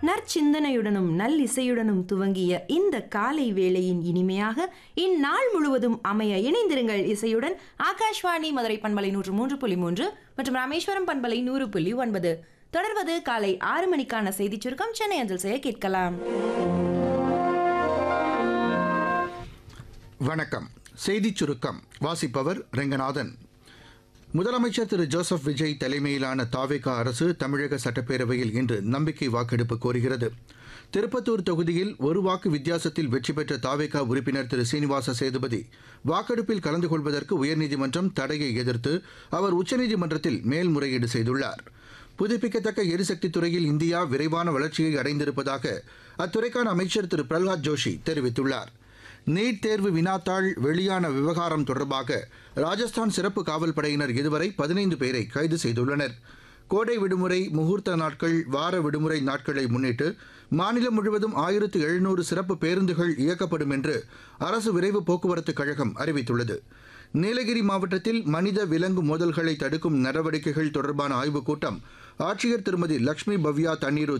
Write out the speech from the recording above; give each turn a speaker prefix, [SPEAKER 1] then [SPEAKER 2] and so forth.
[SPEAKER 1] நற்சிந்தனையுடனும் நல்லிசையுடனும் துவங்கிய இந்த காலை வேளையின் இனிமையாக இந்நாள் முழுவதும் அமைய இணைந்திருங்கள் இசையுடன் ஆகாஷ்வாணி மதுரை பண்பலை நூற்று மூன்று புள்ளி மூன்று மற்றும் ராமேஸ்வரம் பண்பலை நூறு புள்ளி ஒன்பது தொடர்வது காலை ஆறு மணிக்கான செய்திச் சுருக்கம் சென்னை அஞ்சல் செய்ய கேட்கலாம்
[SPEAKER 2] வணக்கம் செய்திச் சுருக்கம் வாசிப்பவர் ரெங்கநாதன் முதலமைச்சர் திரு ஜோசப் விஜய் தலைமையிலான தாவேகா அரசு தமிழக சட்டப்பேரவையில் இன்று நம்பிக்கை வாக்கெடுப்பு கோருகிறது திருப்பத்தூர் தொகுதியில் ஒரு வாக்கு வித்தியாசத்தில் வெற்றி பெற்ற தாவேகா உறுப்பினர் திரு சீனிவாச சேதுபதி வாக்கெடுப்பில் கலந்து கொள்வதற்கு உயர்நீதிமன்றம் தடையை எதிர்த்து அவர் உச்சநீதிமன்றத்தில் மேல்முறையீடு செய்துள்ளார் புதுப்பிக்கத்தக்க எரிசக்தி துறையில் இந்தியா விரைவான வளர்ச்சியை அடைந்திருப்பதாக அத்துறைக்கான அமைச்சர் திரு பிரகலாத் ஜோஷி தெரிவித்துள்ளார் நீட் தேர்வு வினாத்தாள் வெளியான விவகாரம் தொடர்பாக ராஜஸ்தான் சிறப்பு காவல் படையினர் இதுவரை பதினைந்து பேரை கைது செய்துள்ளனர் கோடை விடுமுறை முகூர்த்த நாட்கள் வார விடுமுறை நாட்களை முன்னிட்டு மாநிலம் முழுவதும் ஆயிரத்து எழுநூறு சிறப்பு பேருந்துகள் இயக்கப்படும் என்று அரசு விரைவு போக்குவரத்து கழகம் அறிவித்துள்ளது நீலகிரி மாவட்டத்தில் மனித விலங்கு மோதல்களை தடுக்கும் நடவடிக்கைகள் தொடர்பான ஆய்வுக் கூட்டம் ஆட்சியர் திருமதி லட்சுமி பவ்யா தண்ணீரு